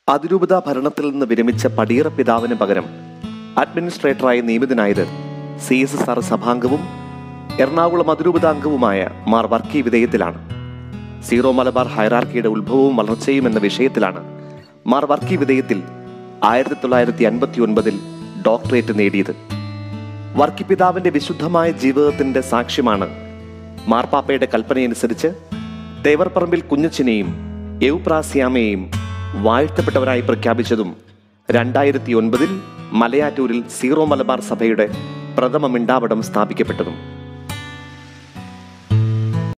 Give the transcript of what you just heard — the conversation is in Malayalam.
അതിരൂപത ഭരണത്തിൽ നിന്ന് വിരമിച്ച പടിയറ പിതാവിന് പകരം അഡ്മിനിസ്ട്രേറ്ററായി നിയമിതനായത് സി എസ് എസ് ആർ സഭാംഗവും എറണാകുളം അതിരൂപത അംഗവുമായ മാർ വർക്കി വിധേയത്തിലാണ് സീറോ മലബാർ ഹൈറാർക്കിയുടെ ഉത്ഭവവും വളർച്ചയും എന്ന വിഷയത്തിലാണ് മാർ വർക്കി വിധേയത്തിൽ ആയിരത്തി തൊള്ളായിരത്തി അൻപത്തി ഒൻപതിൽ ഡോക്ടറേറ്റ് നേടിയത് വർക്കി പിതാവിന്റെ വിശുദ്ധമായ ജീവിതത്തിന്റെ സാക്ഷ്യമാണ് മാർപ്പാപ്പയുടെ കൽപ്പനയനുസരിച്ച് തേവർപ്പറമ്പിൽ കുഞ്ഞച്ചനെയും എവുപ്രാസ്യാമയെയും വാഴ്ത്തപ്പെട്ടവരായി പ്രഖ്യാപിച്ചതും രണ്ടായിരത്തി ഒൻപതിൽ മലയാറ്റൂരിൽ സീറോ മലബാർ സഭയുടെ പ്രഥമ മിണ്ടാവടം സ്ഥാപിക്കപ്പെട്ടതും